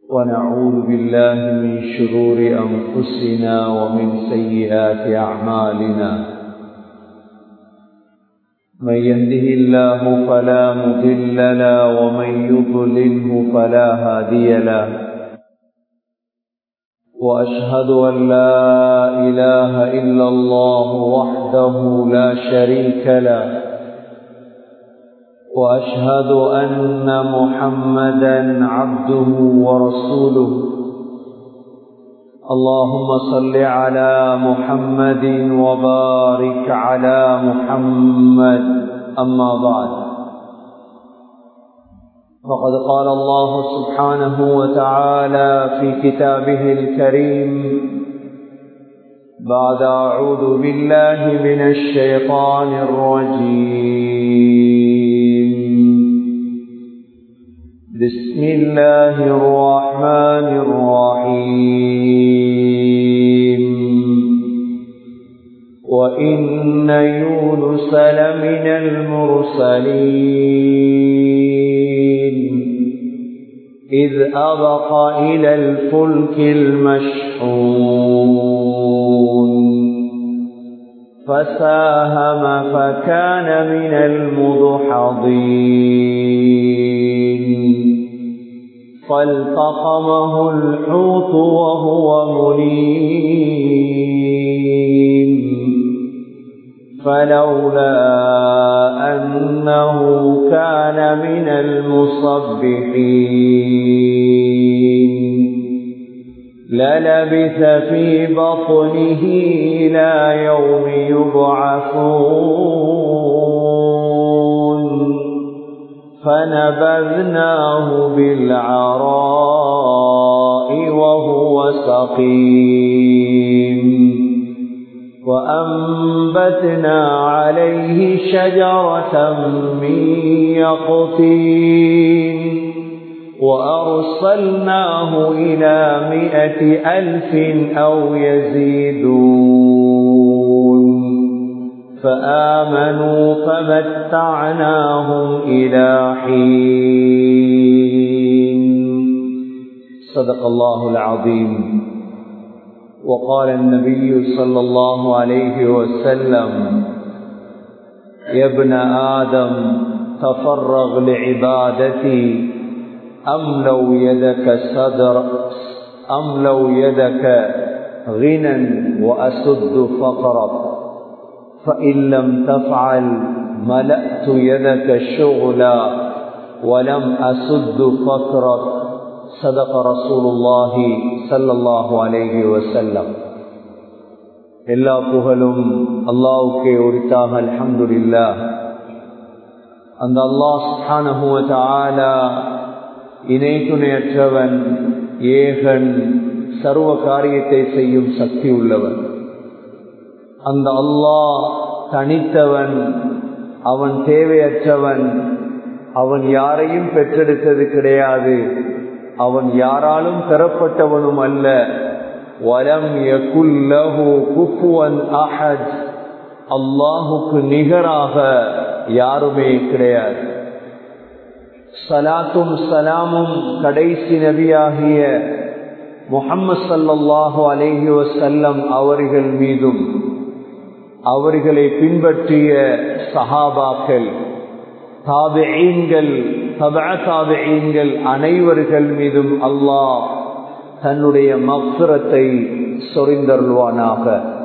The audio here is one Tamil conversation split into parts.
ونعوذ بالله من شرور أنفسنا ومن سيئات أعمالنا من يهده الله فلا مضل له ومن يضلله فلا هادي له وأشهد أن لا إله إلا الله وحده لا شريك له وأشهد أن محمدا عبده ورسوله اللهم صل على محمد وبارك على محمد أما بعد فقد قال الله سبحانه وتعالى في كتابه الكريم بعد أعوذ بالله من الشيطان الرجيم بسم الله الرحمن الرحيم وإن يونس لمن المرسلين إذ أبق إلى الفلك المشحون فساهم فكان من المدحضين فالتقمه الحوت وهو مليم فلولا أنه كان من المصبحين للبث في بطنه إلى يوم يبعثون فنبذناه بالعراء وهو سقيم وأنبتنا عليه شجرة من يقطين وأرسلناه إلى مئة ألف أو يزيدون فآمنوا فمتعناهم إلى حين صدق الله العظيم وقال النبي صلى الله عليه وسلم يا ابن آدم تفرغ لعبادتي أملوا يدك صدر أملوا يدك غنى وأسد فقرك فإن لم تفعل ملأت يدك شغلا ولم أسد فقرك صدق رسول الله صلى الله عليه وسلم எல்லா புகழும் அல்லாவுக்கே உரித்தாக அல்ஹம்துலில்லா அந்த அல்லாஹ் சுப்ஹானஹு வ தஆலா இணை துணையற்றவன் ஏகன் சர்வ காரியத்தை செய்யும் சக்தி உள்ளவன் அந்த அல்லாஹ் தனித்தவன் அவன் தேவையற்றவன் அவன் யாரையும் பெற்றெடுத்தது கிடையாது அவன் யாராலும் பெறப்பட்டவனும் அல்ல வலம் யகுல்லஹு குஃபுவன் அஹத் அல்லாஹுக்கு நிகராக யாருமே கிடையாது சலாத்தும் சலாமும் கடைசி நபியாகிய முகம்மது சல்லாஹு அலேஹி வசல்லம் அவர்கள் மீதும் அவர்களை பின்பற்றிய சஹாபாக்கள் தாபெயீன்கள் தாபெயீன்கள் அனைவர்கள் மீதும் அல்லாஹ் தன்னுடைய மக்சுரத்தை சொரிந்தருள்வானாக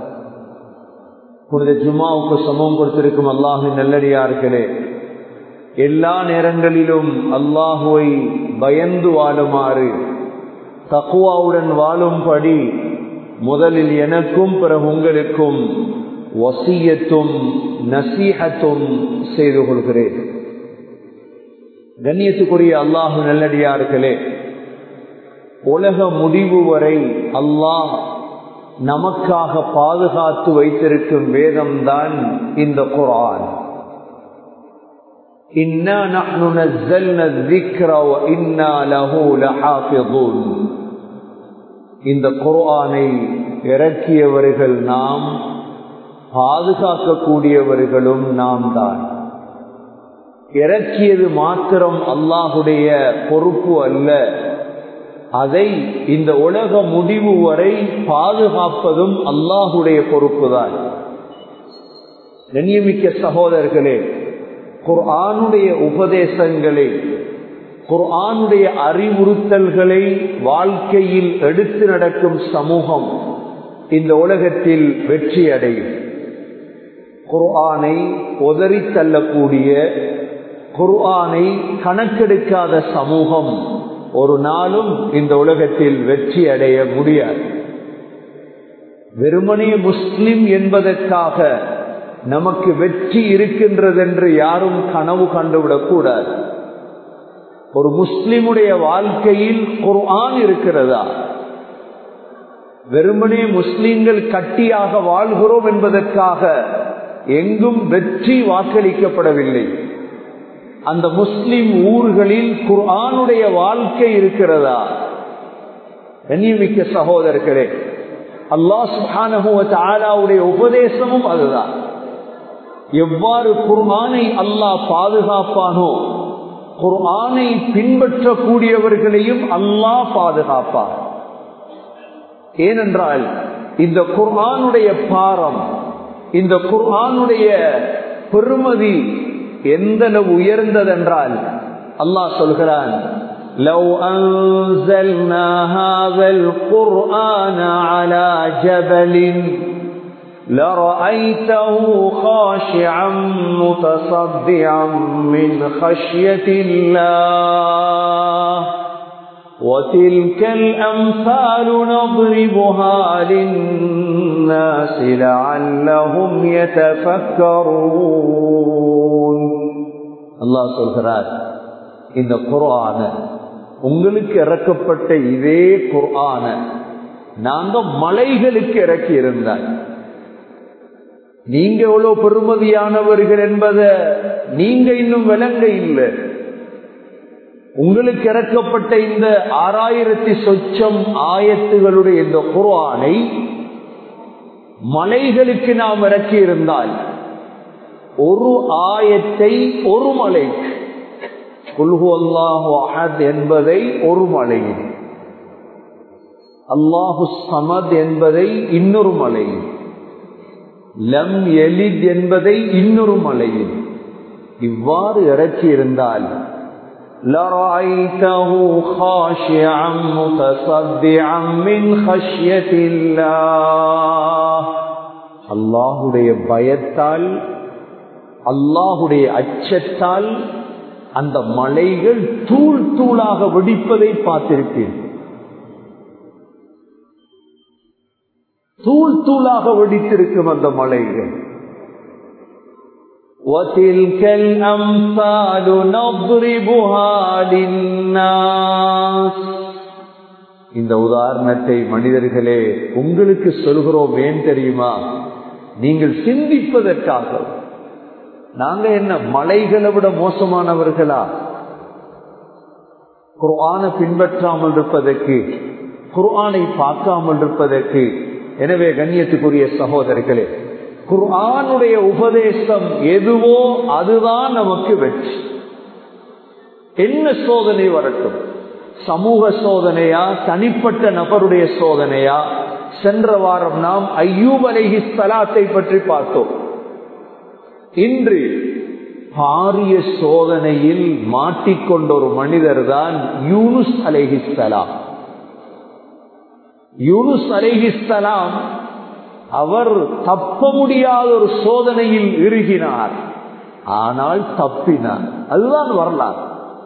புனித ஜுமாவுக்கு சமம் கொடுத்திருக்கும் அல்லாஹின் நல்லடியார்களே எல்லா நேரங்களிலும் அல்லாஹுவை பயந்து வாழுமாறு தக்குவாவுடன் வாழும்படி முதலில் எனக்கும் பிறகு உங்களுக்கும் வசியத்தும் நசீகத்தும் செய்து கொள்கிறேன் கண்ணியத்துக்குரிய அல்லாஹு நல்லடியார்களே உலக முடிவு வரை அல்லாஹ் நமக்காக பாதுகாத்து வைத்திருக்கும் வேதம்தான் இந்த குரான் إنا نحن نزلنا الذكر وإنا له لحافظون இந்த குர்ஆனை இறக்கியவர்கள் நாம் பாதுகாக்கக்கூடியவர்களும் நாம் தான் இறக்கியது மாத்திரம் அல்லாஹுடைய பொறுப்பு அல்ல அதை இந்த உலக முடிவு வரை பாதுகாப்பதும் அல்லாஹுடைய பொறுப்புதான் கண்ணியமிக்க சகோதரர்களே குர்ஆனுடைய உபதேசங்களை குர்ஆனுடைய அறிவுறுத்தல்களை வாழ்க்கையில் எடுத்து நடக்கும் சமூகம் இந்த உலகத்தில் வெற்றி அடையும் குர்ஆனை உதறி தள்ளக்கூடிய குர்ஆனை கணக்கெடுக்காத சமூகம் ஒரு நாளும் இந்த உலகத்தில் வெற்றி அடைய முடியாது வெறுமனே முஸ்லிம் என்பதற்காக நமக்கு வெற்றி இருக்கின்றதென்று யாரும் கனவு கண்டுவிடக் கூடாது ஒரு முஸ்லிமுடைய வாழ்க்கையில் குர்ஆன் இருக்கிறதா வெறுமனே முஸ்லிம்கள் கட்டியாக வாழ்கிறோம் என்பதற்காக எங்கும் வெற்றி வாக்களிக்கப்படவில்லை அந்த முஸ்லிம் ஊர்களில் குர்ஆனுடைய வாழ்க்கை இருக்கிறதா கண்ணியமிக்க சகோதரர்களே அல்லாஹ் சுஹானுடைய உபதேசமும் அதுதான் எவ்வாறு குர்ஆனை அல்லாஹ் பாதுகாப்பானோ குர்ஆனை பின்பற்றக்கூடியவர்களையும் அல்லாஹ் பாதுகாப்பார் ஏனென்றால் இந்த குர்ஆனுடைய பாரம் இந்த குர்ஆனுடைய பெருமதி எந்த உயர்ந்ததென்றால் அல்லாஹ் சொல்கிறான் لو أنزلنا هذا القرآن على جبل لرأيته خاشعا متصدعا من خشية الله وتلك الأمثال نضربها للناس لعلهم يتفكرون الله சொல்கிறார் இந்த குர்ஆன உங்களுக்கு இறக்கப்பட்ட இதே குர்ஆன நாங்க மலைகளுக்கு இறக்கி இருந்தாய் நீங்க எவ்வளவு பெருமதியானவர்கள் என்பதை நீங்க இன்னும் விளங்க இல்லை உங்களுக்கு இறக்கப்பட்ட இந்த ஆறாயிரத்தி சொச்சம் ஆயத்துகளுடைய இந்த குர்ஆனை மலைகளுக்கு நாம் இறக்கி இருந்தால் ஒரு ஆயத்தை ஒரு மலைக்கு குல்ஹு அல்லாஹு அஹத் என்பதை ஒரு மலையில் அல்லாஹு சமத் என்பதை இன்னொரு மலையில் லம் எலித் என்பதை இன்னொரு மலையில் இவ்வாறு இறக்கி இருந்தால் لرأيته خاشعا متصدعا من خشية الله அல்லாஹுடைய பயத்தால் அல்லாஹுடைய அச்சத்தால் அந்த மலைகள் தூள் தூளாக வெடிப்பதை பார்த்திருப்பீர்கள் தூள் தூளாக வெடித்திருக்கும் அந்த மலைகள் وتلك الأمثال نضربها للناس இந்த உதாரணத்தை மனிதர்களே உங்களுக்கு சொல்கிறோம் ஏன் தெரியுமா நீங்கள் சிந்திப்பதற்காக நாங்க என்ன மலைகளை விட மோசமானவர்களா குர்ஆனை பின்பற்றாமல் இருப்பதற்கு குர்ஆனை பார்க்காமல் இருப்பதற்கு எனவே கண்ணியத்துக்குரிய சகோதரர்களே குர்ஆனுடைய உபதேசம் எதுவோ அதுதான் நமக்கு வெற்றி என்ன சோதனை வரட்டும் சமூக சோதனையா தனிப்பட்ட நபருடைய சோதனையா சென்ற வாரம் நாம் ஐயூப் அலைஹி சலாத்தை பற்றி பார்த்தோம் இன்று பாரிய சோதனையில் மாட்டிக்கொண்ட ஒரு மனிதர் தான் யூனுஸ் அலைஹிஸ்லாம் யூனுஸ் அலைஹிஸ்லாம் அவர் தப்ப முடியாத ஒரு சோதனையில் இறுகினார் ஆனால் தப்பினார் அதுதான் வரலாறு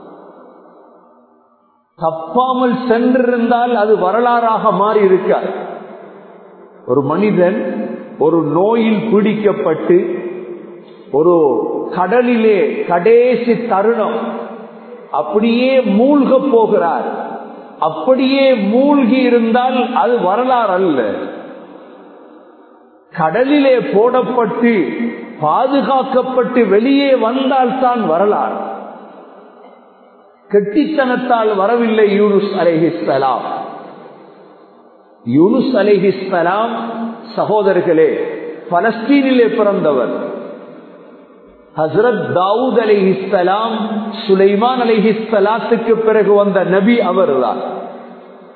தப்பாமல் சென்றிருந்தால் அது வரலாறாக மாறி இருக்கார் ஒரு மனிதன் ஒரு நோயில் பிடிக்கப்பட்டு ஒரு கடலிலே கடைசி தருணம் அப்படியே மூழ்க போகிறார் அப்படியே மூழ்கி இருந்தால் அது வரலாறு அல்ல கடலிலே போடப்பட்டு பாதுகாக்கப்பட்டு வெளியே வந்தால் தான் வரலாறு கெட்டித்தனத்தால் வரவில்லை யூனுஸ் அலைஹிஸ்லாம் யூனுஸ் அலைஹிஸ்லாம் சகோதரர்களே பலஸ்தீனிலே பிறந்தவர் ஹசரத் தாவூத் அலிஹிஸ்லாம் சுலைமான் அலிஹிஸ்லாத்துக்கு பிறகு வந்த நபி அவர்தான்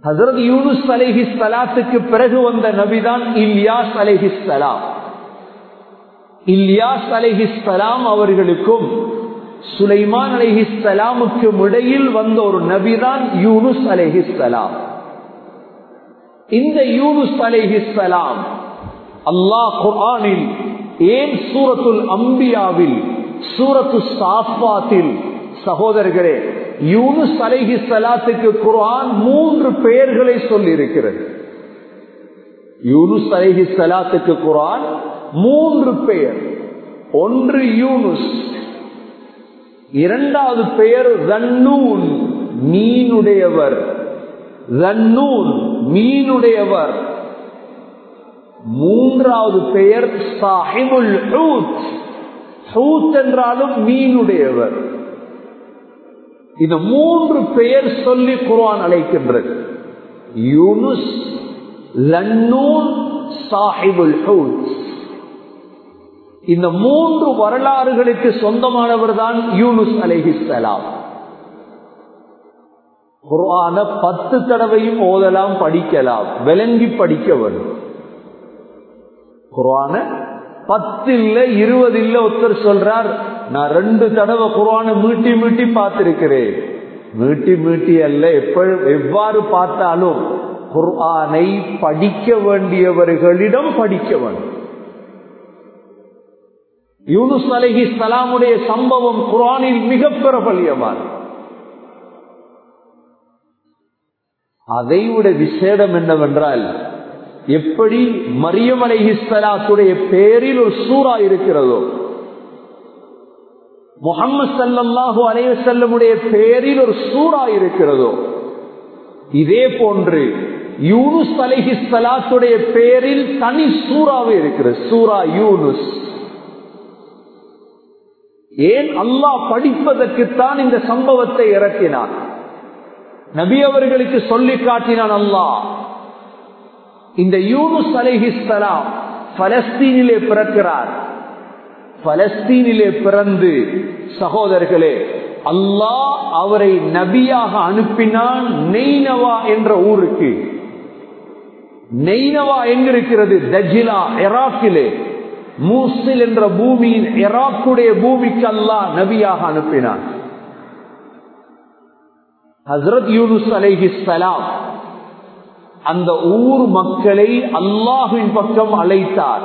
ஹசரத் யூனுஸ் அலைஹி சலாத்துக்கு பிறகு வந்த நபிதான் இல்யாஸ் அலைஹி சலாம் இல்யாஸ் அலைஹி சலாம் அவர்களுக்கும் சுலைமான் அலைஹி சலாமுக்கும் இடையில் வந்த ஒரு நபிதான் யூனுஸ் அலைஹி சலாம் இந்த யூனுஸ் அலைஹி சலாம் அல்லாஹ் குர்ஆனில் ஏன் சூரத்துல் அம்பியாவில் சூரத்து சாஃபாத்தில் சகோதரர்களே யூனுஸ் அலைஹி சலாத்துக்கு குர்ஆன் மூன்று பெயர்களை சொல்லி இருக்கிறது யூனுஸ் அலைஹி சலாத்துக்கு குர்ஆன் மூன்று பெயர் ஒன்று யூனுஸ் இரண்டாவது பெயர் ரன்னூன் மீனுடையவர் ரன்னூன் மீனுடையவர் மூன்றாவது பெயர் சாஹிபுல் ஹூத் ஹூத் என்றாலும் மீனுடையவர் இந்த மூன்று பெயர் சொல்லி குர்ஆன் அழைக்கின்றது யூனுஸ் லன்னூன் சாஹிபுல் ஹூத் இந்த மூன்று வரலாறுகளுக்கு சொந்தமானவர் தான் யூனுஸ் அலைஹிஸ்லாம் குர்ஆன பத்து தடவையும் ஓதலாம் படிக்கலாம் விளங்கி படிக்க வேண்டும் குர்ஆன பத்து இல்ல இருபது இல்ல ஒருத்தர் சொல்றார் நான் ரெண்டு தடவை குர்ஆன மீட்டி மீட்டி பார்த்திருக்கிறேன் மீட்டி மீட்டி அல்ல எப்ப எவ்வாறு பார்த்தாலும் குர்ஆனை படிக்க வேண்டியவர்களிடம் படிக்க வேண்டும் யூனுஸ் அலஹி சலாமுடைய சம்பவம் குரானில் மிக பிரபலியமான அதைவிட விசேடம் என்னவென்றால் எப்படி மரியம் அலைஹிஸ்லாத்துடைய பேரில் ஒரு சூறா இருக்கிறதோ முகமது சல்லாஹூ அலைவசல்லமுடைய பேரில் ஒரு சூறா இருக்கிறதோ இதே போன்று யூனுஸ் அலைஹிஸ்லாத்துடைய பேரில் தனி சூறாவே இருக்கிறது சூரா யூனுஸ் ஏன் அல்லாஹ் படிப்பதற்குத்தான் இந்த சம்பவத்தை இறக்கினான் நபி அவர்களுக்கு சொல்லி காட்டினான் அல்லாஹ் இந்த யூனுஸ் அலைஹிஸ்லாம் பலஸ்தீனிலே பிறக்கிறார் பலஸ்தீனிலே பிறந்து சகோதரர்களே அல்லாஹ் அவரை நபியாக அனுப்பினான் நெய்னவா என்ற ஊருக்கு நெய்னவா எங்கிருக்கிறது தஜிலா எராக்கிலே மூசில் என்ற பூமியின் எராக்குடைய பூமிக்கு அல்லாஹ் நபியாக அனுப்பினான் ஹசரத் யூனுஸ் அலைஹி சலாம் அந்த ஊர் மக்களை அல்லாஹுவின் பக்கம் அழைத்தார்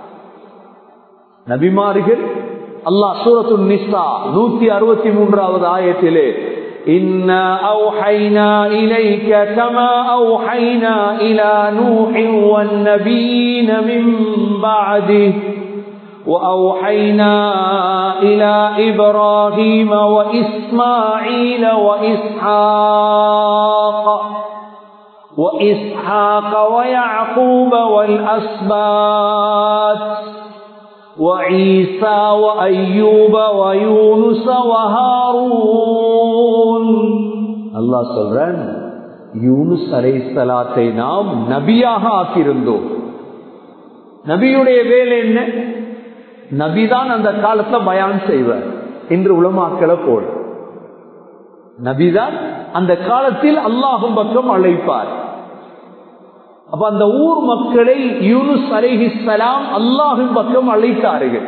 நபிமார்கள் அல்லாஹ் சூரத்து நிசா நூத்தி அறுபத்தி மூன்றாவது ஆயத்திலே إنا أوحينا إليك كما أوحينا إلى نوح والنبيين من بعده وأوحينا إلى إبراهيم وإسماعيل وإسحاق وإسحاق ويعقوب والأسبات وعيسى وأيوب ويونس وهارون الله சொல்றான் யூனுஸ் அலைஹிஸ்ஸலாத்தை நாம் நபியாக ஆக்கியிருந்தோம் நபியுடைய வேலை என்ன நபிதான் அந்த காலத்துல பயான் செய்வார் இன்று உலமாக்களை போல் நபிதான் அந்த காலத்தில் அல்லாஹும் பக்கம் அழைப்பார் அப்ப அந்த ஊர் மக்களை யூனுஸ் அலைஹிஸ்லாம் அல்லாஹின் பக்கம் அழைத்தார்கள்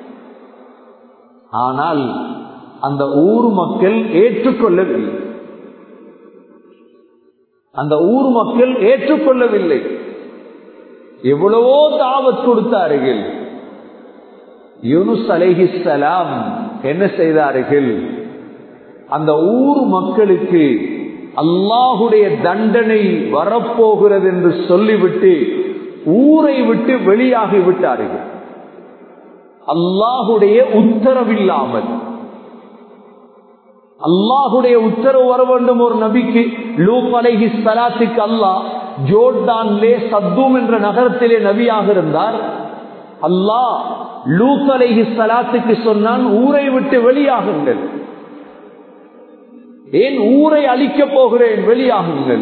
ஆனால் அந்த ஊர் மக்கள் ஏற்றுக்கொள்ளவில்லை அந்த ஊர் மக்கள் ஏற்றுக்கொள்ளவில்லை எவ்வளவோ தாவத் கொடுத்தார்கள் யூனுஸ் அலைஹிஸ்லாம் என்ன செய்தார்கள் அந்த ஊர் மக்களுக்கு அல்லாஹுடைய தண்டனை வரப்போகிறது என்று சொல்லிவிட்டு ஊரை விட்டு வெளியாகி விட்டார்கள் அல்லாஹுடைய உத்தரவில்லாமல் அல்லாஹுடைய உத்தரவு வர வேண்டும் ஒரு நபிக்கு லூப் அலைஹி சலாத்துக்கு அல்லாஹ் ஜோர்டான்லே சத்தூம் என்ற நகரத்திலே நபியாக இருந்தார் அல்லாஹ் லூத் அலைஹி சலாத்துக்கு சொன்னான் ஊரை விட்டு வெளியாகுங்கள் ஏன் ஊரை அழிக்கப் போகிறேன் வெளியாகுங்கள்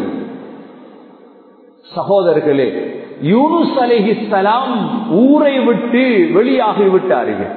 சகோதரர்களே யூனுஸ் அலிஹி சலாம் ஊரை விட்டு வெளியாகி விட்டார்கள்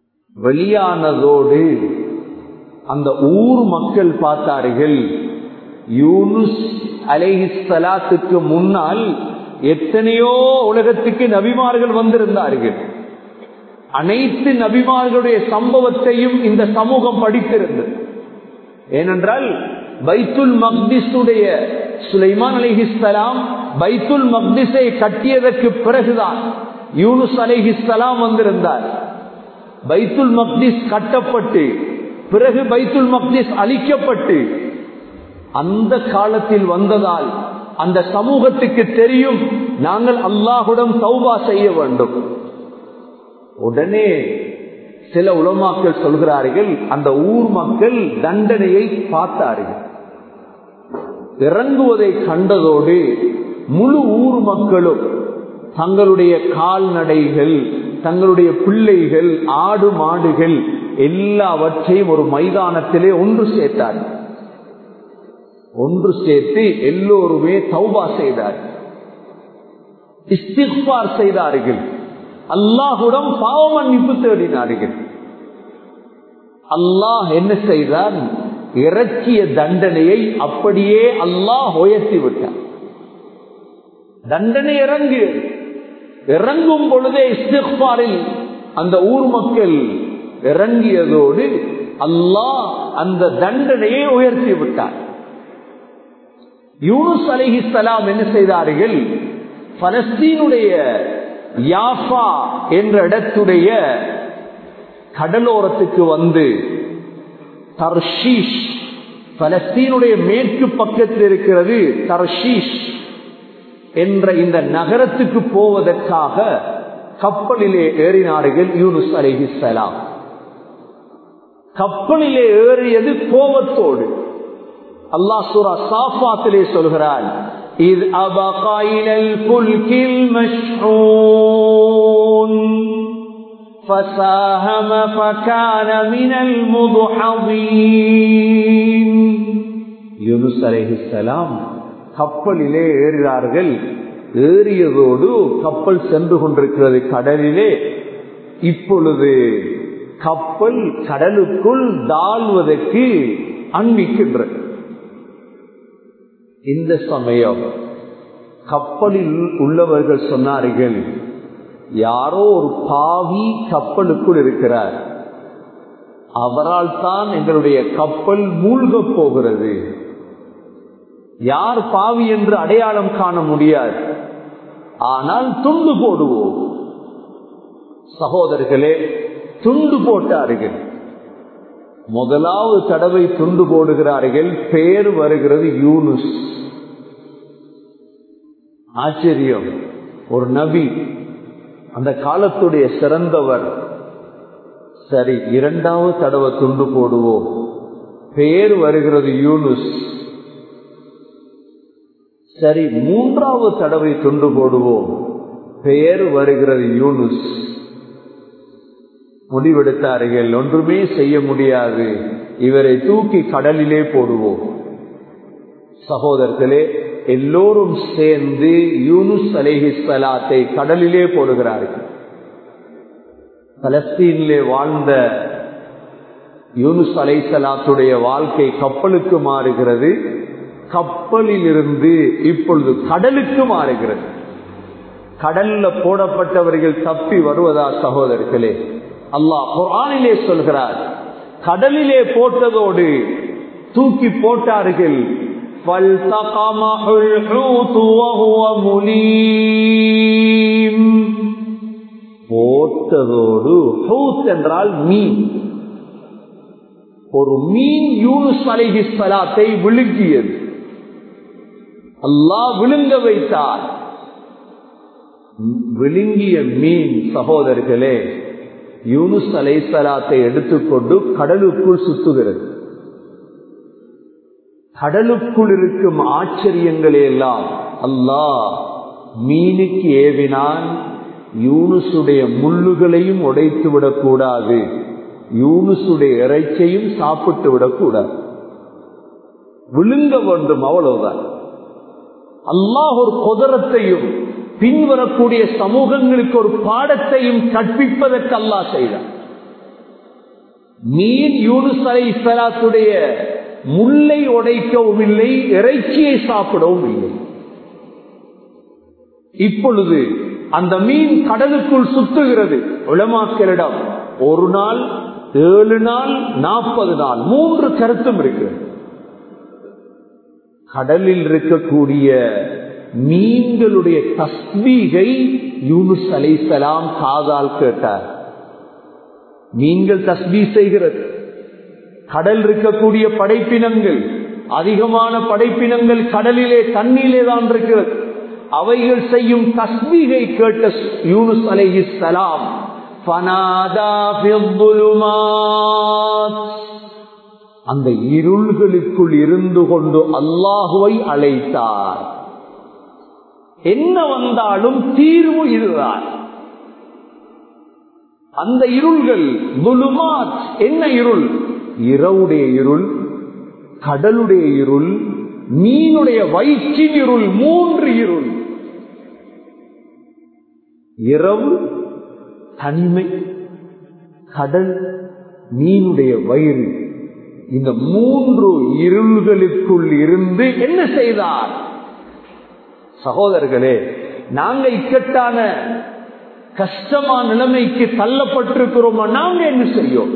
வெளியானதோடு அந்த ஊர் மக்கள் பார்த்தார்கள் யூனுஸ் அலைஹிஸ்ஸலாத்துக்கு முன்னால் எத்தனையோ உலகத்துக்கு நபிமார்கள் வந்திருந்தார்கள் அனைத்து நபிமார்களுடைய சம்பவத்தையும் இந்த சமூகம் படித்திருந்தது ஏனென்றால் பைத்துல் மக்திஸுடைய சுலைமான் அலிஹிஸ்லாம் பைத்துல் மக்திஸை கட்டியதற்கு பிறகுதான் யூனுஸ் அலிஹிஸ்லாம் வந்திருந்தார் பைத்துல் மக்திஸ் கட்டப்பட்டு பிறகு பைத்துல் மக்திஸ் அழிக்கப்பட்டு அந்த காலத்தில் வந்ததால் அந்த சமூகத்துக்கு தெரியும் நாங்கள் அல்லாஹுடன் சௌபா செய்ய வேண்டும் உடனே சில உலமாக்கள் சொல்கிறார்கள் அந்த ஊர் மக்கள் தண்டனையை பார்த்தார்கள் இறங்குவதை கண்டதோடு முழு ஊர் மக்களும் தங்களுடைய கால்நடைகள் தங்களுடைய பிள்ளைகள் ஆடு மாடுகள் எல்லாவற்றையும் ஒரு மைதானத்திலே ஒன்று சேர்த்தார்கள் ஒன்று சேர்த்து எல்லோருமே தௌபா செய்தார்கள் இஸ்திஃபார் செய்தார்கள் அல்லாஹுடன் பாவ மன்னிப்பு தேடினார்கள் அல்லாஹ் என்ன செய்தான் இறக்கிய தண்டனையை அப்படியே அல்லாஹ் உயர்த்தி விட்டார் தண்டனை இறங்கு இறங்கும் பொழுதே இஸ்திஃபாரில் அந்த ஊர் மக்கள் இறங்கியதோடு அல்லாஹ் அந்த தண்டனையை உயர்த்தி விட்டார் யூனுஸ் அலிஹிஸ்லாம் என்ன செய்தார்கள் பலஸ்தீனுடைய யாஃபா என்ற இடத்துடைய கடலோரத்துக்கு வந்து தர்ஷீஷ் பலஸ்தீனுடைய மேற்கு பக்கத்தில் இருக்கிறது தர்ஷீஷ் என்ற இந்த நகரத்துக்கு போவதற்காக கப்பலிலே ஏறினார்கள் யூனுஸ் அலிஹிஸ்லாம் கப்பலிலே ஏறியது கோபத்தோடு அல்லாஹ் சூரா சாஃபாத்திலே சொல்கிறான் إذ أبق إلى الفلك المشحون فساهم فكان من المضحضين யூனுஸ் அலைஹிஸ்ஸலாம் கப்பலிலே ஏறுகிறார்கள் ஏறியதோடு கப்பல் சென்று கொண்டிருக்கிறது கடலிலே இப்பொழுது கப்பல் கடலுக்குள் தாழ்வதற்கு அன்பிக்கின்றது இந்த சமயம் கப்பலில் உள்ளவர்கள் சொன்னார்கள் யாரோ ஒரு பாவி கப்பலுக்குள் இருக்கிறார் அவரால் தான் எங்களுடைய கப்பல் மூழ்க போகிறது யார் பாவி என்று அடையாளம் காண முடியாது ஆனால் துண்டு போடுவோம் சகோதரர்களே துண்டு போட்டார்கள் முதலாவது தடவை துண்டு போடுகிறார்கள் பேர் வருகிறது யூனுஸ் ஆச்சரியம் ஒரு நபி அந்த காலத்துடைய சிறந்தவர் சரி இரண்டாவது தடவை துண்டு போடுவோம் பேர் வருகிறது யூனுஸ் சரி மூன்றாவது தடவை துண்டு போடுவோம் பெயர் வருகிறது யூனுஸ் முடிவெடுத்தார்கள் ஒன்றுமே செய்ய முடியாது இவரை தூக்கி கடலிலே போடுவோம் சகோதரர்களே எல்லோரும் சேர்ந்து யூனுஸ் அலேஹிஸ்லாத்தை கடலிலே போடுகிறார்கள் பலஸ்தீனிலே வாழ்ந்த யூனுஸ் அலைசலாத்துடைய வாழ்க்கை கப்பலுக்கு மாறுகிறது கப்பலில் இருந்து இப்பொழுது கடலுக்கு மாறுகிறது கடல்ல போடப்பட்டவர்கள் தப்பி வருவதா சகோதரர்களே அல்லாஹ் குரானிலே சொல்கிறார் கடலிலே போட்டதோடு தூக்கி போட்டார்கள் போட்டதோடு ஹூத் என்றால் மீன் ஒரு மீன் யூனுஸ் அலைஹிஸ்லாத்தை விழுங்கியது அல்லாஹ் விழுங்க வைத்தார் விழுங்கிய மீன் சகோதரர்களே யூனுஸ் அலைசலாத்தை எடுத்துக்கொண்டு கடலுக்குள் சுத்துகிறது கடலுக்குள் இருக்கும் ஆச்சரியங்களே எல்லாம் அல்லாஹ் மீனுக்கு ஏவினான் யூனுசுடைய முள்ளுகளையும் உடைத்து விடக்கூடாது யூனுசுடைய இறைச்சையும் சாப்பிட்டு விடக்கூடாது விழுங்க வேண்டும் அவ்வளவுதான் அல்லாஹ் ஒரு குதிரத்தையும் பின்வரக்கூடிய சமூகங்களுக்கு ஒரு பாடத்தையும் கற்பிப்பதற்கு அல்லாஹ் செய்தார் மீன் யூனுஸ் அலை இஸ்லாத்துடைய முல்லை உடைக்கவும் இல்லை இறைச்சியை சாப்பிடவும் இல்லை இப்பொழுது அந்த மீன் கடலுக்குள் சுத்துகிறது உளமாக்களிடம் ஒரு நாள் ஏழு நாள் நாற்பது நாள் மூன்று கருத்தும் இருக்கு கடலில் இருக்கக்கூடிய மீன்களுடைய தஸ்மீகை யூனுஸ் அலைசலாம் காதால் கேட்டார் மீன்கள் தஸ்மீ செய்கிறது கடல் இருக்கக்கூடிய படைப்பினங்கள் அதிகமான படைப்பினங்கள் கடலிலே தண்ணீரே தான் இருக்கிறது அவைகள் செய்யும் தஸ்மீகை கேட்ட யூனுஸ் அலைஹிஸ்ஸலாம் فنادى في الظلمات அந்த இருள்களுக்குள் இருந்து கொண்டு அல்லாஹுவை அழைத்தார் என்ன வந்தாலும் தீர்வு இதுதான் அந்த இருள்கள் துலுமாத் என்ன இருள் இரவுடைய இருள் கடலுடைய இருள் மீனுடைய வயிற்றின் இருள் மூன்று இருள் இரவு தனிமை கடல் மீனுடைய வயிறு இந்த மூன்று இருள்களுக்குள் இருந்து என்ன செய்தார் சகோதரர்களே நாங்க இக்கட்டான கஷ்டமான நிலைமைக்கு தள்ளப்பட்டிருக்கிறோமா நாங்க என்ன செய்யும்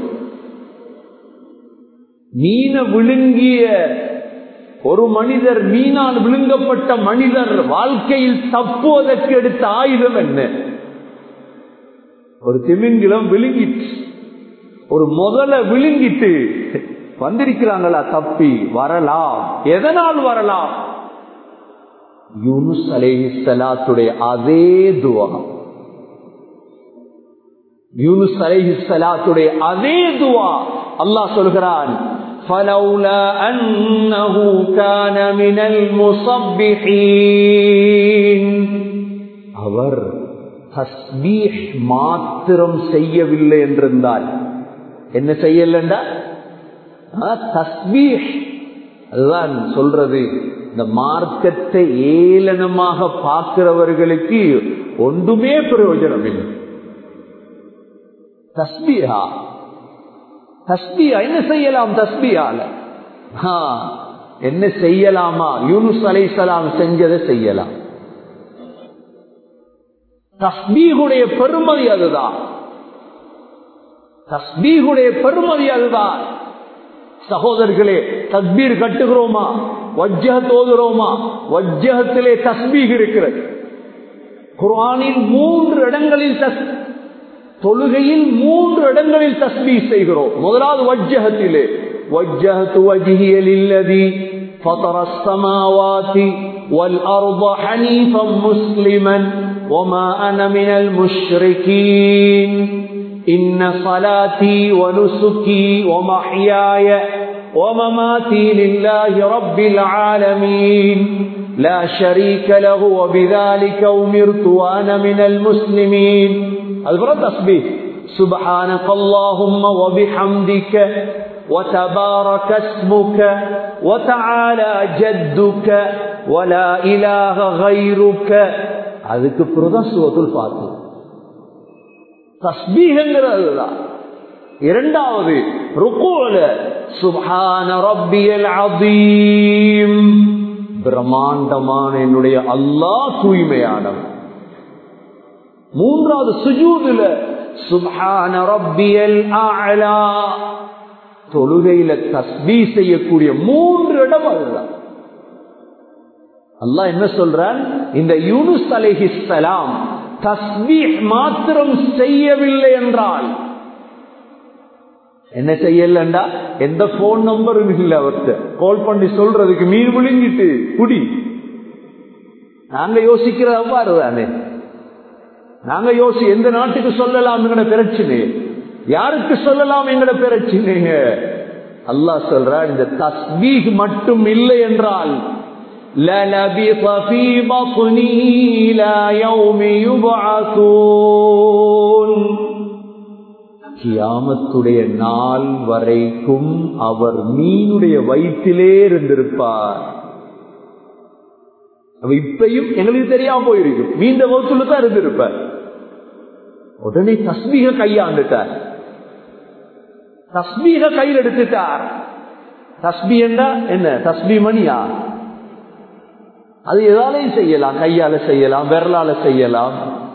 மீன விழுங்கிய ஒரு மனிதர் மீனால் விழுங்கப்பட்ட மனிதர் வாழ்க்கையில் தப்புவதற்கு எடுத்த ஆயுதம் என்ன ஒரு திமிங்கிலம் விழுங்கிட்டு ஒரு முதல விழுங்கிட்டு வந்திருக்கிறாங்களா தப்பி வரலாம் எதனால் வரலாம் யூனுஸ் அலேஹிஸ்லாத்துடைய அதே துவா யூனுஸ் அலேஹிஸ்லாத்துடைய அதே துவா அல்லாஹ் சொல்கிறான் فلولا أنه كان من المصبحين அவர் தஸ்பீஹ் மாத்திரம் செய்யவில்லை என்றிருந்தால் என்ன செய்யலண்டா தஸ்பீஹ் அதுதான் சொல்றது இந்த மார்க்கத்தை ஏளனமாக பார்க்கிறவர்களுக்கு ஒன்றுமே பிரயோஜனம் இல்லை தஸ்பியா தஸ்பியா என்ன செய்யலாம் தஸ்பியால என்ன செய்யலாமா யூனுஸ் அலைசலாம் செஞ்சதை செய்யலாம் தஸ்பீகுடைய பெருமதி அதுதான் தஸ்பீகுடைய பெருமதி அதுதான் சகோதரர்களே தஸ்பீர் கட்டுகிறோமா வஜ்ஜகத் ஓதுகிறோமா வஜ்ஜகத்திலே தஸ்பீக் இருக்கிறது குரானில் மூன்று இடங்களில் தொழுகையில் மூன்று இடங்களில் தஸ்பீ செய்கிறோம் முதலாவது வஜ்ஜகத்திலே வஜ்ஜகத்து வஜியலில்லதி فطر السماوات والأرض حنيفا مسلما وما أنا من المشركين إن صلاتي ونسكي ومحياي ومماتي لله رب العالمين لا شريك له وبذلك أمرت وأنا من المسلمين البرد تسبيح سبحانك اللهم وبحمدك وتبارك اسمك وتعالى جدك ولا إله غيرك அதுக்கு பிறகுதான் சுவத்துல் பார்த்து தஸ்பீகங்கிறது தான் இரண்டாவது ருக்கோல சுபான ரப்பியல் அதீம் பிரம்மாண்டமான என்னுடைய அல்லாஹ் தூய்மையானவன் மூன்றாவது சுஜூதுல சுபான ரப்பியல் ஆலா தொழுகையில தஸ்பீ செய்யக்கூடிய மூன்று இடம் அதுதான் அல்லாஹ் என்ன சொல்றான் இந்த யூனுஸ் அலைஹிஸ்ஸலாம் தஸ்பீஹ் மாத்திரம் செய்யவில்லை என்றால் என்ன செய்யலண்டா எந்த போன் நம்பரும் இல்ல அவர்கிட்ட கால் பண்ணி சொல்றதுக்கு மீன் விழுங்கிட்டு குடி நாங்க யோசிக்கிறது அவ்வாறு தானே நாங்க யோசி எந்த நாட்டுக்கு சொல்லலாம் எங்கட பிரச்சனை யாருக்கு சொல்லலாம் எங்கட பிரச்சனைங்க அல்லாஹ் சொல்ற இந்த தஸ்பீக் மட்டும் இல்லை என்றால் لَلَبِثَ فِي بَطْنِهِ إِلَى يَوْمِ يُبْعَثُونَ கியாமத்துடைய நாள் வரைக்கும் அவர் மீனுடைய வயிற்றிலே இருந்திருப்பார் இப்பையும் எங்களுக்கு தெரியாம போயிருக்கும் மீண்ட வகுத்துல தான் இருந்திருப்பார் உடனே தஸ்மீக கையாண்டுட்டார் தஸ்மீக கையில் எடுத்துட்டார் தஸ்பி என்றா என்ன தஸ்பி மணியா அது எதாலையும் செய்யலாம் கையால செய்யலாம் விரலால செய்யலாம்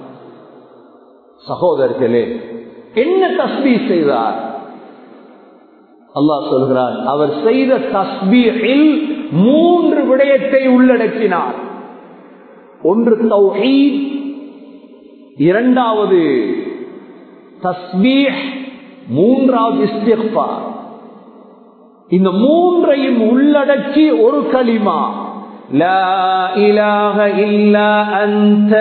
சகோதரர்களே என்ன தஸ்பி செய்தார் அல்லாஹ் சொல்கிறார் அவர் செய்த தஸ்பீஹில் மூன்று விடயத்தை உள்ளடக்கினார் ஒன்று தௌஹீத் இரண்டாவது தஸ்பீஹ் மூன்றாவது இஸ்திக்பார் இந்த மூன்றையும் உள்ளடக்கி ஒரு களிமா லா இலாஹ இல்லா அன்த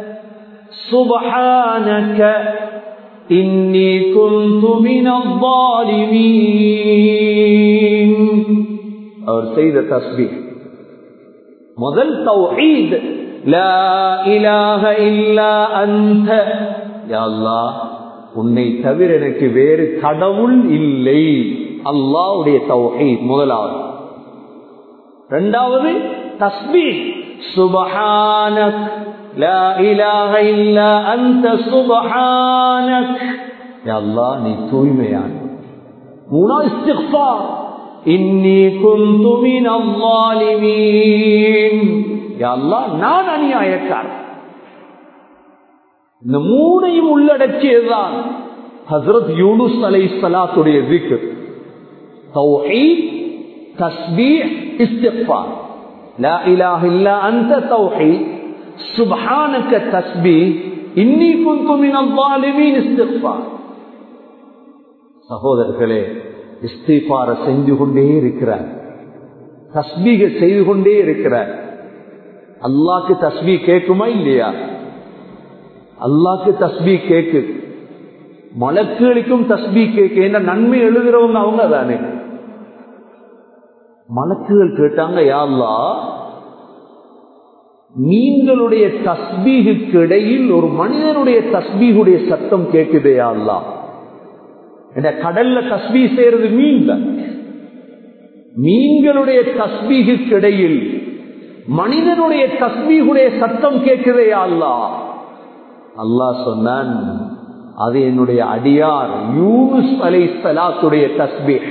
சுபஹானக இன்னி குந்து மினல் ظالمين அவர் செய்த தஸ்பீஹ் முதல் தௌஹீத் லா இலாஹ இல்லா அன்த யா அல்லாஹ் உன்னை தவிர எனக்கு வேறு கடவுள் இல்லை அல்லாவுடைய தௌஹீத் முதலாவது இரண்டாவது தஸ்பீ சுபஹானக் லா இலாஹ இல்லா அன்த சுபஹானக் யா அல்லாஹ் நீ தூய்மையான மூணாவது இஸ்திக்ஃபார் இன்னி குந்து மினல் ظالمين யா அல்லாஹ் நான் அநியாயக்காரன் இந்த மூணையும் உள்ளடக்கியதுதான் ஹசரத் யூனுஸ் அலை சலாத்துடைய விக்கர் توحيد تسبيح استغفار لا إله إلا أنت توحيد سبحانك تسبيح إني كنت من الظالمين استغفار சகோதரர்களே இஸ்திபார செஞ்சு கொண்டே இருக்கிறார் தஸ்பீக செய்து கொண்டே இருக்கிறார் அல்லாக்கு தஸ்பீ கேட்குமா இல்லையா அல்லாக்கு தஸ்பீ கேக்கு மலக்குகளுக்கும் தஸ்பீ கேக்கு என்ன நன்மை எழுதுறவங்க அவங்க தானே மலக்குகள் கேட்டாங்க யாழ்லா நீங்களுடைய தஸ்பீகுக்கு இடையில் ஒரு மனிதனுடைய தஸ்பீகுடைய சத்தம் கேட்குதே யாழ்லா என்ற கடல்ல தஸ்பீ செய்யறது மீன் தான் மீன்களுடைய தஸ்பீகுக்கு இடையில் மனிதனுடைய தஸ்பீகுடைய சத்தம் கேட்குதே அல்லா அல்லாஹ் சொன்னான் அது என்னுடைய அடியார் யூனுஸ் அலை சலாத்துடைய தஸ்பீக்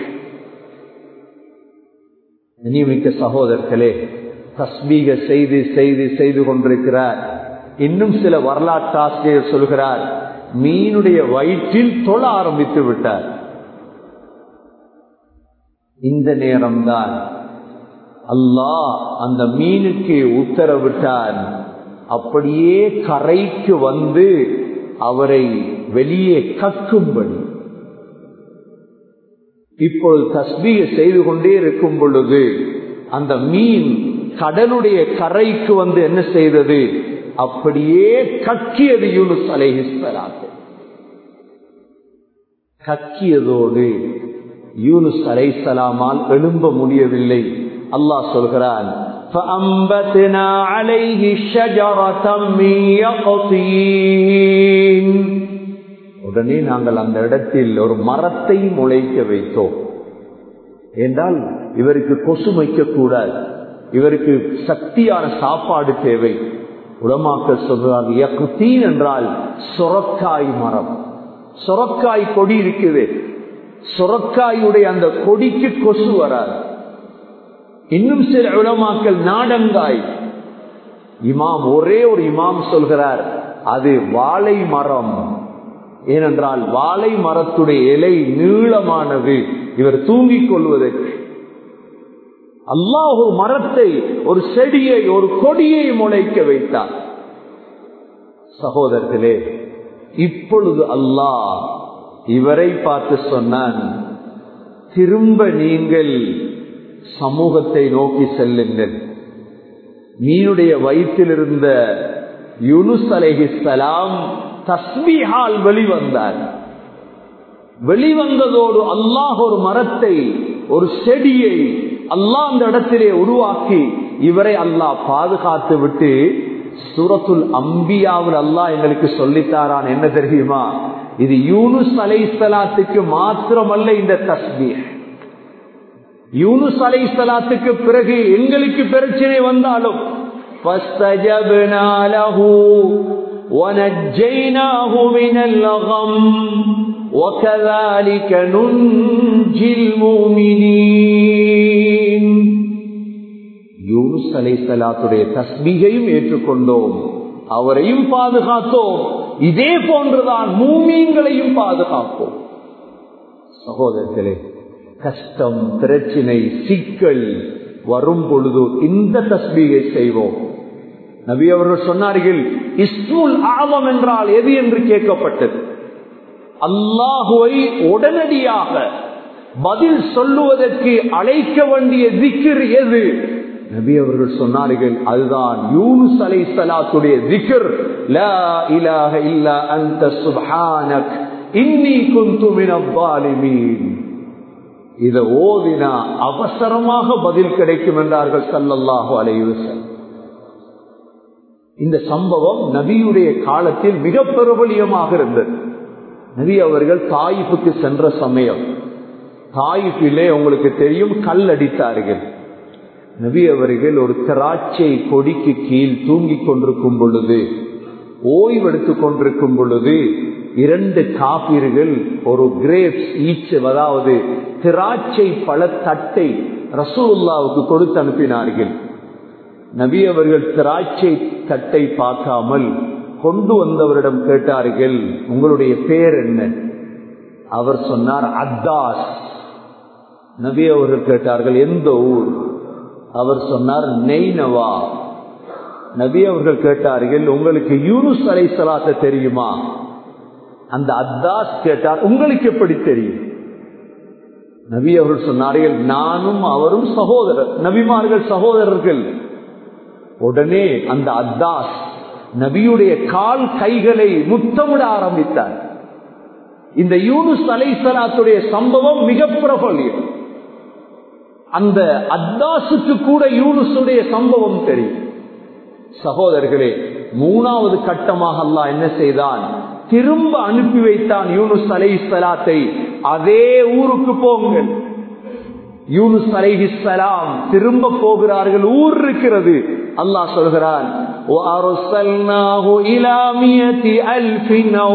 நியமிக்க சகோதரர்களே தஸ்பீக செய்து செய்து செய்து கொண்டிருக்கிறார் இன்னும் சில வரலாற்று ஆசிரியர் சொல்கிறார் மீனுடைய வயிற்றில் தொழ ஆரம்பித்து விட்டார் இந்த நேரம்தான் அல்லாஹ் அந்த மீனுக்கு உத்தரவிட்டான் அப்படியே கரைக்கு வந்து அவரை வெளியே கக்கும்படி இப்பொழுது தஸ்பீக செய்து கொண்டே இருக்கும் பொழுது அந்த மீன் கடலுடைய கரைக்கு வந்து என்ன செய்தது அப்படியே கக்கியது யூனுஸ் அலைஹிஸ்வராக கக்கியதோடு யூனுஸ் அலைசலாமால் எழும்ப முடியவில்லை அல்லாஹ் சொல்கிறான் فأنبتنا عليه شجرة من يقطين உடனே நாங்கள் அந்த இடத்தில் ஒரு மரத்தை முளைக்க வைத்தோம் என்றால் இவருக்கு கொசு வைக்கக்கூடாது இவருக்கு சக்தியான சாப்பாடு தேவை உடமாக்க சொல்றாங்க யக்குத்தீன் என்றால் சொரக்காய் மரம் சொரக்காய் கொடி இருக்குது சொரக்காயுடைய அந்த கொடிக்கு கொசு வராது இன்னும் சில உலமாக்கள் நாடங்காய் இமாம் ஒரே ஒரு இமாம் சொல்கிறார் அது வாழை மரம் ஏனென்றால் வாழை மரத்துடைய இலை நீளமானது இவர் தூங்கிக் கொள்வதற்கு அல்லாஹ் ஒரு மரத்தை ஒரு செடியை ஒரு கொடியை முளைக்க வைத்தார் சகோதரர்களே இப்பொழுது அல்லாஹ் இவரை பார்த்து சொன்னான் திரும்ப நீங்கள் சமூகத்தை நோக்கி செல்லுங்கள் மீனுடைய வயிற்றில் இருந்த யுனுஸ் அலைஹிஸ்லாம் தஸ்மிஹால் வெளிவந்தார் வெளிவந்ததோடு அல்லாஹ் ஒரு மரத்தை ஒரு செடியை அல்லாஹ் அந்த இடத்திலே உருவாக்கி இவரை அல்லாஹ் பாதுகாத்து விட்டு சூரத்துல் அம்பியாவில் அல்லாஹ் எங்களுக்கு சொல்லித்தாரான் என்ன தெரியுமா இது யூனுஸ் அலைசலாத்துக்கு மாத்திரமல்ல இந்த தஸ்மீர் யூனுஸ் அலைசலாத்துக்கு பிறகு எங்களுக்கு பிரச்சனை வந்தாலும் فاستجبنا له ونجيناه من الغم وكذلك ننجي المؤمنين யூனுஸ் அலை சலாத்துடைய தஸ்பீகையும் ஏற்றுக்கொண்டோம் அவரையும் பாதுகாத்தோம் இதே போன்றுதான் மூமீன்களையும் பாதுகாப்போம் சகோதரர்களே கஷ்டம் பிரச்சினை சிக்கல் வரும் பொழுது இந்த தஸ்பீகை செய்வோம் நபி அவர்கள் சொன்னார்கள் இஸ்முல் ஆலம் என்றால் எது என்று கேட்கப்பட்டது அல்லாஹுவை உடனடியாக பதில் சொல்லுவதற்கு அழைக்க வேண்டிய திக்கிர் எது நபி அவர்கள் சொன்னார்கள் அதுதான் யூனுஸ் அலை சலாத்துடைய திக்ர் லா இலாஹ இல்லா அந்த சுப்ஹானக் இன்னி குந்து மினப்பாலிமீன் இத ஓதினா அவசரமாக பதில் கிடைக்கும் என்றார்கள் சல்லல்லாஹு அலைவசன் இந்த சம்பவம் நபியுடைய காலத்தில் மிக பிரபலியமாக இருந்தது நபி அவர்கள் தாயிப்புக்கு சென்ற சமயம் தாயிப்பிலே உங்களுக்கு தெரியும் கல் அடித்தார்கள் நபி அவர்கள் ஒரு திராட்சை கொடிக்கு கீழ் தூங்கிக் கொண்டிருக்கும் பொழுது ஓய்வெடுத்துக் கொண்டிருக்கும் பொழுது இரண்டு காப்பீர்கள் ஒரு கிரேப்ஸ் ஈச் அதாவது திராட்சை பல தட்டை ரசூல்லாவுக்கு கொடுத்து அனுப்பினார்கள் நபி அவர்கள் திராட்சை தட்டை பார்க்காமல் கொண்டு வந்தவரிடம் கேட்டார்கள் உங்களுடைய பேர் என்ன அவர் சொன்னார் அத்தாஸ் நபி அவர்கள் கேட்டார்கள் எந்த ஊர் அவர் சொன்னார் நெய்னவா நபி அவர்கள் கேட்டார்கள் உங்களுக்கு யூனுஸ் அலை சலாத்த தெரியுமா அந்த அத்தாஸ் கேட்டார் உங்களுக்கு எப்படி தெரியும் நபி அவர்கள் சொன்னார்கள் நானும் அவரும் சகோதரர் நபிமார்கள் சகோதரர்கள் உடனே அந்த அத்தாஸ் நபியுடைய கால் கைகளை முத்தமிட ஆரம்பித்தார் இந்த யூனுஸ் அலை சலாத்துடைய சம்பவம் மிக பிரபலியம் அந்த அத்தாசுக்கு கூட யூனுஸுடைய சம்பவம் தெரியும் சகோதரர்களே மூணாவது கட்டமாக அல்லா என்ன செய்தான் திரும்ப அனுப்பி வைத்தான் யூனுஸ் அலை சலாத்தை அதே ஊருக்கு போங்கள் யூனுஸ் அலைஹிஸ்ஸலாம் திரும்ப போகிறார்கள் ஊர் இருக்கிறது அல்லாஹ் சொல்கிறான் وَأَرْسَلْنَاهُ إِلَى مِيَةِ أَلْفٍ أَوْ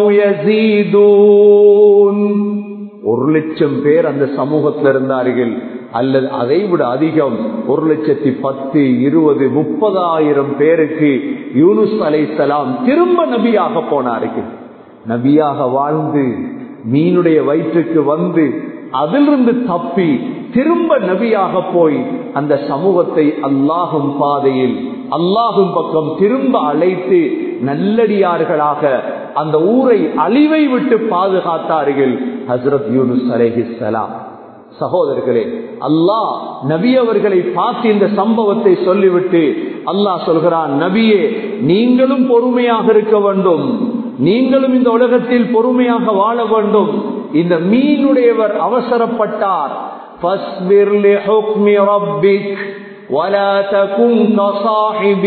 يَزِيدُونَ ஒரு லட்சம் பேர் அந்த சமூகத்தில் இருந்தார்கள் அல்லது அதை விட அதிகம் ஒரு லட்சத்தி பத்து இருபது முப்பதாயிரம் பேருக்கு யூனுஸ் அலை திரும்ப நபியாக போனார்கள் நபியாக வாழ்ந்து மீனுடைய வயிற்றுக்கு வந்து அதிலிருந்து தப்பி திரும்ப நபியாக போய் அந்த சமூகத்தை அல்லாஹும் பாதையில் அல்லாஹும் பக்கம் திரும்ப அழைத்து நல்லடியார்களாக அந்த ஊரை அழிவை விட்டு பாதுகாத்தார்கள் ஹசரத் யூனுஸ் அலேஹிசலாம் சகோதரர்களே அல்லாஹ் நபி அவர்களை பார்த்து இந்த சம்பவத்தை சொல்லிவிட்டு அல்லாஹ் சொல்கிறான் நபியே நீங்களும் பொறுமையாக இருக்க வேண்டும் நீங்களும் இந்த உலகத்தில் பொறுமையாக வாழ வேண்டும் இந்த மீனுடையவர் அவசரப்பட்டார் فاصبر لحكم ربك ولا تكن كصاحب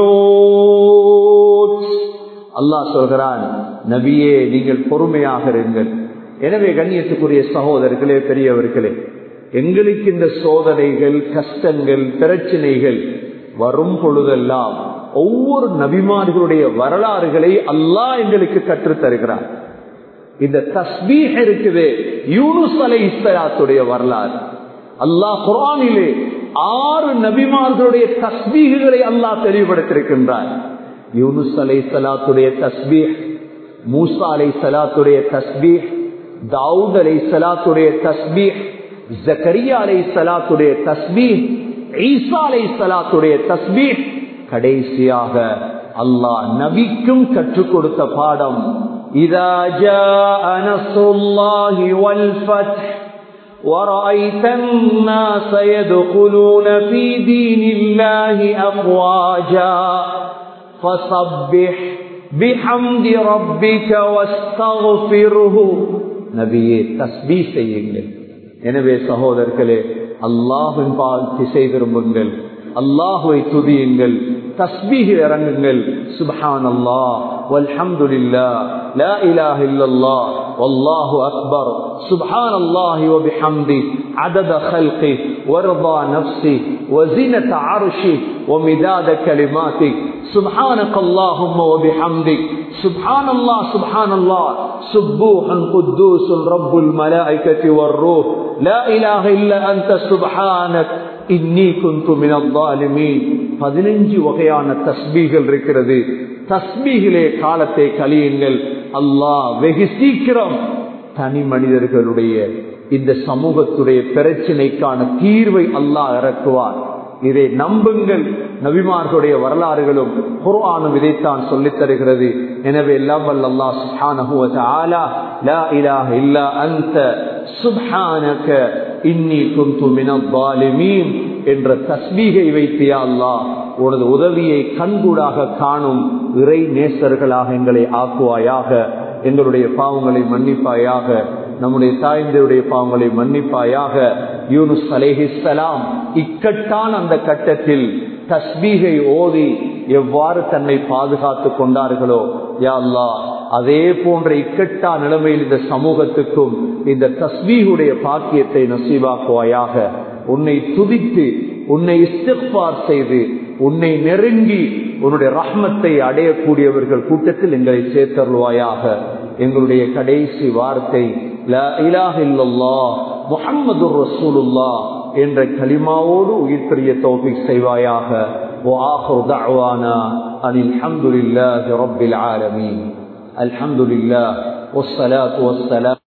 الحوت அல்லாஹ் சொல்கிறான் நபியே நீங்கள் பொறுமையாக இருங்கள் எனவே கண்ணியத்துக்குரிய சகோதரர்களே பெரியவர்களே எங்களுக்கு இந்த சோதனைகள் கஷ்டங்கள் பிரச்சனைகள் வரும் பொழுதெல்லாம் ஒவ்வொரு நபிமார்களுடைய வரலாறுகளை அல்லாஹ் எங்களுக்கு கற்றுத் தருகிறார் இந்த தஸ்பீஹ் இருக்குது யூனுஸ் அலை இஸ்லாத்துடைய வரலாறு அல்லாஹ் குரானிலே ஆறு நபிமார்களுடைய தஸ்பீகுகளை அல்லாஹ் தெளிவுபடுத்திருக்கின்றார் யூனுஸ் அலை சலாத்துடைய தஸ்பீஹ் மூசா அலை சலாத்துடைய தஸ்பீஹ் தாவூத் அலை சலாத்துடைய தஸ்பீஹ் ஜக்கரியா அலை சலாத்துடைய தஸ்பீஹ் ஈசா அலை சலாத்துடைய தஸ்பீஹ் கடைசியாக அல்லாஹ் நபிக்கும் கற்றுக் கொடுத்த பாடம் إذا جاء نصر الله والفتح ورأيت الناس يدخلون في دين الله أفواجا فصبح بحمد ربك واستغفره நபியே தஸ்பீ செய்யுங்கள் எனவே சகோதரர்களே அல்லாஹின் பால் திசை திரும்புங்கள் அல்லாஹுவை துதியுங்கள் தஸ்பீக இறங்குங்கள் சுபஹான் அல்லாஹ் والحمد لله لا إله إلا الله والله أكبر سبحان الله وبحمده عدد خلقه ورضا نفسه وزنة عرشه ومداد كلماتك سبحانك اللهم وبحمدك سبحان الله سبحان الله سبوح قدوس رب الملائكة والروح لا إله إلا أنت سبحانك إني كنت من الظالمين பதினஞ்சு வகையான தஸ்பீகள் இருக்கிறது தஸ்பீகிலே காலத்தை கழியுங்கள் அல்லாஹ் வெகு சீக்கிரம் தனி மனிதர்களுடைய இந்த சமூகத்துடைய பிரச்சினைக்கான தீர்வை அல்லாஹ் இறக்குவார் இதை நம்புங்கள் நபிமார்களுடைய வரலாறுகளும் குர்ஆனும் இதைத்தான் சொல்லித் தருகிறது எனவே எல்லாம் வல்ல அல்லாஹ் சுப்ஹானஹு வ தஆலா லா இலாஹ இல்லா அன்த சுப்ஹானக இன்னி குன்து மினல் ஸாலிமீன் என்ற தஸ்பீகை வைத்து யா அல்லாஹ் உனது உதவியை கண்கூடாக காணும் இறை நேசர்களாக எங்களை ஆக்குவாயாக எங்களுடைய பாவங்களை மன்னிப்பாயாக நம்முடைய தாய்ந்தருடைய பாவங்களை மன்னிப்பாயாக யூனுஸ் அலேஹிஸ்லாம் இக்கட்டான அந்த கட்டத்தில் தஸ்பீகை ஓதி எவ்வாறு தன்னை பாதுகாத்து கொண்டார்களோ யா அல்லா அதே போன்ற இக்கட்டா நிலைமையில் இந்த சமூகத்துக்கும் இந்த தஸ்பீகுடைய பாக்கியத்தை நசீவாக்குவாயாக உன்னை துதித்து உன்னை இஸ்திஃபார் செய்து உன்னை நெருங்கி உன்னுடைய ரஹ்மத்தை அடையக்கூடியவர்கள் கூட்டத்தில் எங்களை சேர்த்தருள்வாயாக எங்களுடைய கடைசி வார்த்தை முகம்மது ரசூலுல்லா என்ற கலிமாவோடு உயிர் பெரிய தௌபிக் செய்வாயாக وآخر دعوانا أن الحمد لله رب العالمين الحمد لله والصلاة والسلام